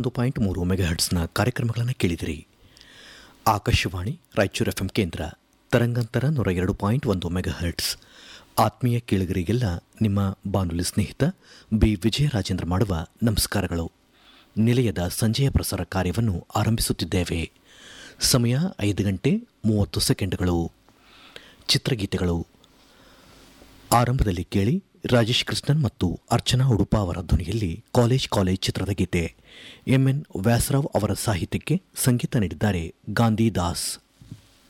ಒಂದು ಪಾಯಿಂಟ್ ಮೂರು ಮೆಗಾಹರ್ಟ್ಸ್ನ ಕಾರ್ಯಕ್ರಮಗಳನ್ನು ಕೇಳಿದಿರಿ ಆಕಾಶವಾಣಿ ರಾಯಚೂರು ಎಫ್ಎಂ ಕೇಂದ್ರ ತರಂಗಾಂತರ ನೂರ ಎರಡು ಪಾಯಿಂಟ್ ಒಂದು ಮೆಗಾಹರ್ಟ್ಸ್ ಆತ್ಮೀಯ ಕೇಳುಗರಿಗೆಲ್ಲ ನಿಮ್ಮ ಬಾನುಲಿ ಸ್ನೇಹಿತ ಬಿ ವಿಜಯರಾಜೇಂದ್ರ ಮಾಡುವ ನಮಸ್ಕಾರಗಳು ನಿಲಯದ ಸಂಜೆಯ ಪ್ರಸಾರ ಕಾರ್ಯವನ್ನು ಆರಂಭಿಸುತ್ತಿದ್ದೇವೆ ಸಮಯ ಐದು ಗಂಟೆ ಮೂವತ್ತು ಸೆಕೆಂಡ್ಗಳು ಚಿತ್ರಗೀತೆಗಳು ಆರಂಭದಲ್ಲಿ ಕೇಳಿ ರಾಜೇಶ್ ಕೃಷ್ಣನ್ ಮತ್ತು ಅರ್ಚನಾ ಉಡುಪ ಅವರ ಧ್ವನಿಯಲ್ಲಿ ಕಾಲೇಜ್ ಕಾಲೇಜ್ ಚಿತ್ರದ ಗೀತೆ ಎಂಎನ್ ವ್ಯಾಸರಾವ್ ಅವರ ಸಾಹಿತ್ಯಕ್ಕೆ ಸಂಗೀತ ನೀಡಿದ್ದಾರೆ ಗಾಂಧಿ ದಾಸ್